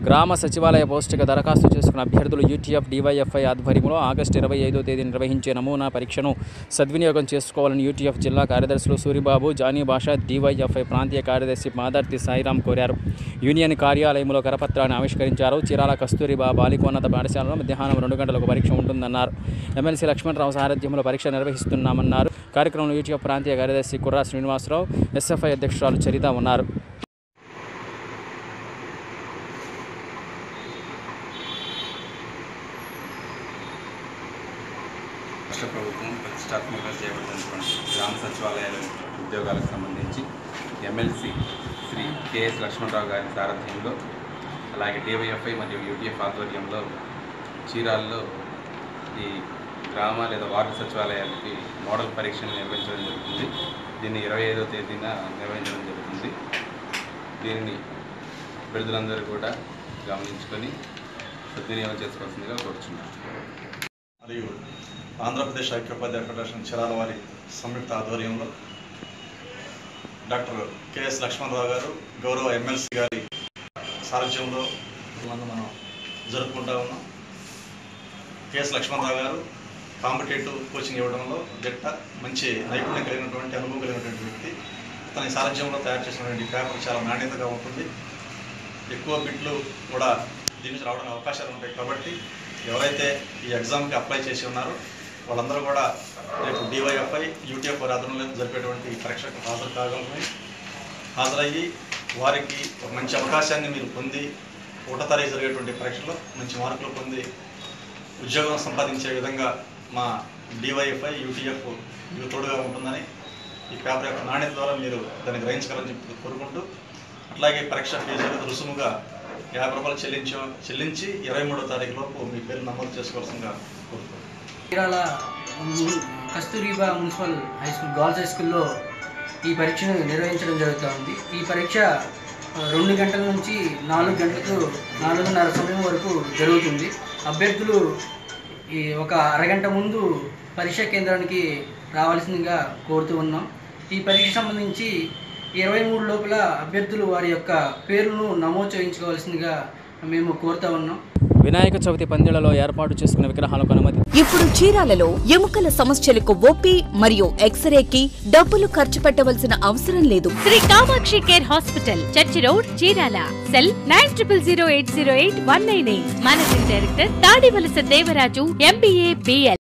గ్రామ సచివాలయ పోస్టుకు దరఖాస్తు చేసుకున్న అభ్యర్థులు యూటీఎఫ్ డివైఎఫ్ఐ ఆధ్వర్యంలో ఆగస్టు ఇరవై ఐదో తేదీ నిర్వహించే నమూనా పరీక్షను సద్వినియోగం చేసుకోవాలని యూటీఎఫ్ జిల్లా కార్యదర్శులు సూరిబాబు జానీ భాష డివైఎఫ్ఐ ప్రాంతీయ కార్యదర్శి మాదర్తి సాయిరాం కోరారు యూనియన్ కార్యాలయంలో కరపత్రాన్ని ఆవిష్కరించారు చీరాల కస్తూరిబా బాలికోన్నత పాఠశాలలో మధ్యాహ్నం రెండు గంటలకు పరీక్ష ఉంటుందన్నారు ఎమ్మెల్సీ లక్ష్మణరావు సారథ్యంలో పరీక్ష నిర్వహిస్తున్నామన్నారు కార్యక్రమంలో యూటీఎఫ్ ప్రాంతీయ కార్యదర్శి కుర్రా శ్రీనివాసరావు ఎస్ఎఫ్ఐ అధ్యక్షురాలు చరిత ఉన్నారు రాష్ట్ర ప్రభుత్వం ప్రతిష్టాత్మకంగా చేపట్టినటువంటి గ్రామ సచివాలయాల ఉద్యోగాలకు సంబంధించి ఎమ్మెల్సీ శ్రీ కెఎస్ లక్ష్మణరావు గారి సారథ్యంలో అలాగే డివైఎఫ్ఐ మరియు యూటీఎఫ్ ఆధ్వర్యంలో చీరాల్లో ఈ గ్రామ లేదా వార్డు సచివాలయాలకి మోడల్ పరీక్షను నిర్వహించడం జరుగుతుంది దీన్ని ఇరవై ఐదో తేదీన నిర్వహించడం జరుగుతుంది దీనిని అభ్యర్థులందరూ కూడా గమనించుకొని సద్వినియోగం చేసుకోవాల్సిందిగా కోరుచున్నాను మరియు ఆంధ్రప్రదేశ్ ఐక్యోపాధ్యాయ ఫెడరేషన్ చిరాల వారి సంయుక్త ఆధ్వర్యంలో డాక్టర్ కెఎస్ లక్ష్మణరావు గారు గౌరవ ఎమ్మెల్సీ గారి సారథ్యంలో మనం మనం జరుపుకుంటా ఉన్నాం కెఎస్ లక్ష్మణరావు గారు కాంపిటేటివ్ కోచింగ్ ఇవ్వడంలో దిట్ట మంచి నైపుణ్యం కలిగినటువంటి అనుభవం కలిగినటువంటి వ్యక్తి తన సారథ్యంలో తయారు చేసినటువంటి పేపర్ చాలా నాణ్యతగా ఉంటుంది ఎక్కువ బిట్లు కూడా దీని నుంచి రావడానికి అవకాశాలు ఉంటాయి కాబట్టి ఎవరైతే ఈ ఎగ్జామ్కి అప్లై చేసి ఉన్నారో వాళ్ళందరూ కూడా రేపు డివైఎఫ్ఐ యూటీఎఫ్ వారి ఆధ్వర్యంలో జరిపేటువంటి ఈ పరీక్షకు హాజరు కాగలమని హాజరయ్యి వారికి ఒక మంచి అవకాశాన్ని మీరు పొంది ఒకటో తారీఖు జరిగేటువంటి పరీక్షలో మంచి మార్కులు పొంది ఉద్యోగం సంపాదించే విధంగా మా డివైఎఫ్ఐ యూటీఎఫ్ మీకు తోడుగా ఉంటుందని ఈ పేపర్ యొక్క నాణ్యత ద్వారా మీరు దాన్ని గ్రహించగలని చెప్పి కోరుకుంటూ అట్లాగే పరీక్ష ఫీజు రుసుముగా యాభై రూపాయలు చెల్లించి చెల్లించి ఇరవై మూడో తారీఖు లోపు మీ పేరు నమోదు చేసుకోవాల్సిందిగా కోరుకుంటున్నాను చీరాల ము- Kasturba municipal high school girls high స్కూల్లో ఈ పరీక్షను నిర్వహించడం జరుగుతూ ఉంది ఈ పరీక్ష ఆ, రెండు గంటల నుంచి నాలుగు గంటలకు నాలుగున్నర సమయం వరకు జరుగుతుంది అభ్యర్థులు ఈ ఒక అరగంట ముందు పరీక్షా కేంద్రానికి రావాల్సిందిగా కోరుతూ ఉన్నాం ఈ పరీక్ష సంబంధించి ఇరవై మూడు లోపల అభ్యర్థులు వారి యొక్క పేరును నమోదు చేయించుకోవాల్సిందిగా మేము కోరుతా ఉన్నాం వినాయక చవితి పందిళ్లలో ఏర్పాటు చేసుకున్న విగ్రహాలకు అనుమతి ఇప్పుడు చీరాలలో ఎముకల సమస్యలకు ఓపీ మరియు ఎక్స్రేకి డబ్బులు ఖర్చు పెట్టవలసిన అవసరం లేదు Shri Kamakshi care hospital church road Chirala cell nine triple zero eight zero eight one nine eight managing director Tadivalasa Devaraju MBA BL